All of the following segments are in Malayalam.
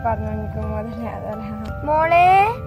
പറഞ്ഞു എനിക്ക് മുതലേ അതല്ല മോളെ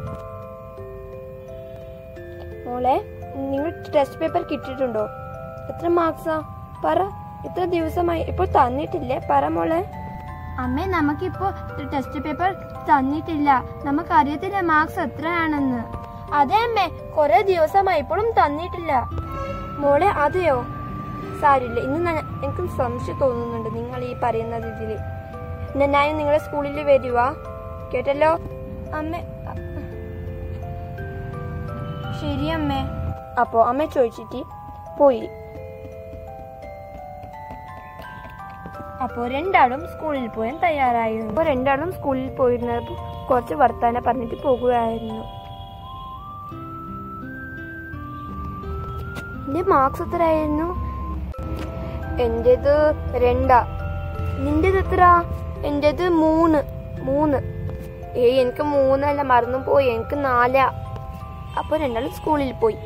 മോളെ നിങ്ങൾ ടെസ്റ്റ് പേപ്പർ കിട്ടിയിട്ടുണ്ടോ എത്ര മാർക്സാ പറ ഇത്ര ദിവസമായി ഇപ്പോൾ തന്നിട്ടില്ലേ പറ മോളെ അമ്മേ നമുക്കിപ്പോ ടെസ്റ്റ് പേപ്പർ തന്നിട്ടില്ല നമുക്കറിയത്തില്ല മാർക്സ് എത്രയാണെന്ന് അതെ അമ്മേ കുറെ ദിവസമായി ഇപ്പോഴും തന്നിട്ടില്ല മോളെ അതെയോ സാരില്ല ഇന്ന് ഞാൻ- എനിക്ക് സംശയം തോന്നുന്നുണ്ട് നിങ്ങൾ ഈ പറയുന്ന രീതിയിൽ ഞാൻ നിങ്ങളെ സ്കൂളിൽ വരുവാ കേട്ടല്ലോ അമ്മ ശരി അമ്മേ അപ്പോ അമ്മ ചോദിച്ചിട്ട് പോയി അപ്പോ രണ്ടാളും സ്കൂളിൽ പോകാൻ തയ്യാറായിരുന്നു അപ്പൊ രണ്ടാളും സ്കൂളിൽ പോയിരുന്നപ്പോൾ കുറച്ച് വർത്താനം പറഞ്ഞിട്ട് പോകുകയായിരുന്നു എന്റെ മാർക്സ് എത്രയായിരുന്നു എന്റേത് രണ്ടാ നിന്റേത് എത്ര എന്റേത് മൂന്ന് മൂന്ന് ഏയ് എനിക്ക് മൂന്നല്ല മറന്നു പോയി എനിക്ക് നാലാ അപ്പൊ രണ്ടാളും സ്കൂളിൽ പോയി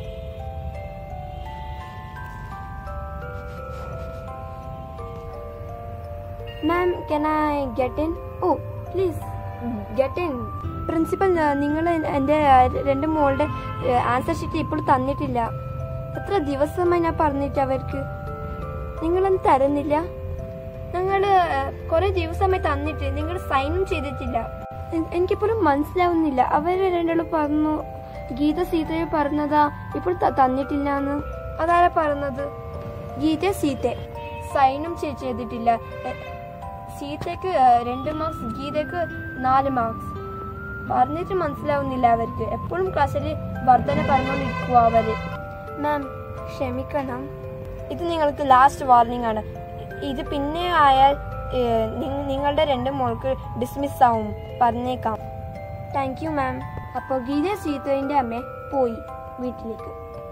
ma'am can I get in oh please get in principal നിങ്ങൾ എൻ്റെ രണ്ട് മോളുടെ ആൻസർ ഷീറ്റ് ഇപ്പോൾ തന്നിട്ടില്ല എത്ര ദിവസമായി ഞാൻ പറഞ്ഞിട്ട് അവർക്ക് നിങ്ങളൊന്നും തരുന്നില്ല ഞങ്ങൾ കുറെ ദിവസമായി തന്നിട്ട് നിങ്ങൾ സൈനും ചെയ്തിട്ടില്ല എ- എനിക്കിപ്പോഴും മനസ്സിലാവുന്നില്ല അവർ രണ്ടാളും പറഞ്ഞു ഗീത സീതയെ പറഞ്ഞതാ ഇപ്പോൾ ത- തന്നിട്ടില്ല എന്ന് അതാരാ പറഞ്ഞത് ഗീത സീത സൈനും ചെ- ചെയ്തിട്ടില്ല എ- സീതയ്ക്ക് ഏ, രണ്ട് മാർക്സ് ഗീതയ്ക്ക് നാല് മാർക്സ് പറഞ്ഞിട്ട് മനസ്സിലാവുന്നില്ല അവർക്ക് എപ്പോഴും ക്ലാസ്സിൽ വർധന പറഞ്ഞുകൊണ്ടിരിക്കുക അവര് മാം ക്ഷമിക്കണം ഇത് നിങ്ങൾക്ക് ലാസ്റ്റ് വാർണിംഗ് ആണ് ഇത് പിന്നെ ആയാൽ ഏ, നി- നിങ്ങളുടെ രണ്ട് മോൾക്ക് ഡിസ്മിസ് ആവും പറഞ്ഞേക്കാം താങ്ക് യു മാം അപ്പോൾ ഗീത സീതയുടെ അമ്മ പോയി വീട്ടിലേക്ക്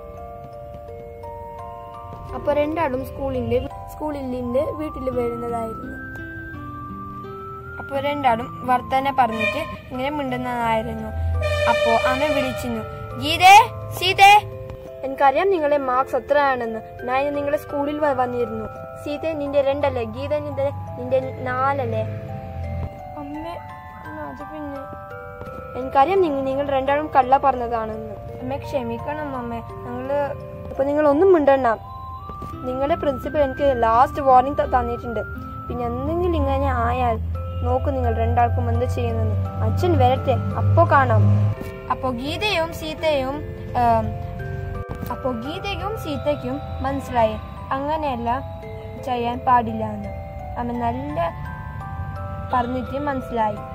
അപ്പോൾ രണ്ടാളും സ്കൂളിൻ്റെ സ്കൂളിൽ നിന്ന് വീട്ടിൽ വരുന്നതായിരുന്നു അപ്പോൾ രണ്ടാളും വർത്തന പറഞ്ഞിട്ട് ഇങ്ങനെ മിണ്ടുന്നതായിരുന്നു അപ്പോ അമ്മ വിളിച്ചിരുന്നു ഗീതേ സീതേ എനിക്കറിയാം നിങ്ങളെ മാർക്സ് എത്രയാണെന്ന് ഞാൻ ഇന്ന് നിങ്ങളെ സ്കൂളിൽ വ- വന്നിരുന്നു സീത നിന്റെ രണ്ടല്ലേ ഗീത നിന്റെ നിന്റെ നാലല്ലേ അമ്മ അത് പിന്നെ എനിക്കറിയാം നിങ്ങൾ നിങ്ങൾ രണ്ടാളും കള്ള പറഞ്ഞതാണെന്ന് അമ്മ ക്ഷമിക്കണം അമ്മ ഞങ്ങള് ഇപ്പൊ നിങ്ങൾ ഒന്നും മിണ്ടണ്ട നിങ്ങളുടെ പ്രിൻസിപ്പൽ എനിക്ക് ലാസ്റ്റ് വാർണിംഗ് തന്നിട്ടുണ്ട് പിന്നെ എന്തെങ്കിലും ഇങ്ങനെ ആയാൽ നോക്കൂ നിങ്ങൾ രണ്ടാൾക്കും എന്ത് ചെയ്യുന്നെന്ന് അച്ഛൻ വരട്ടെ അപ്പോ കാണാം അപ്പോ ഗീതയും സീതയും ആം, അപ്പോ ഗീതയ്ക്കും സീതയ്ക്കും മനസ്സിലായി അങ്ങനെയല്ല ചെയ്യാൻ പാടില്ല എന്ന് അമ്മ നല്ല പറഞ്ഞിട്ട് മനസ്സിലായി